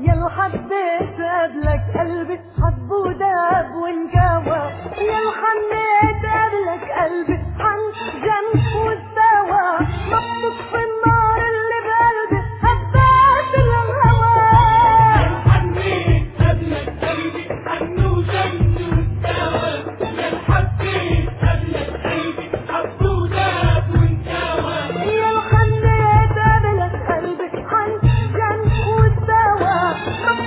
يا حبيت قبلك قلبي حب وداب وانكوى يا حنيت قبلك قلبي عن جنب واستوى نطق في النار اللي بقلبي حبات الهوى حنيت قبلك قلبي حن وجنب واستوى يا حبيت قبلك قلبي حب وداب وانكوى يا حنيت قبلك قلبي عن جنب واستوى نطق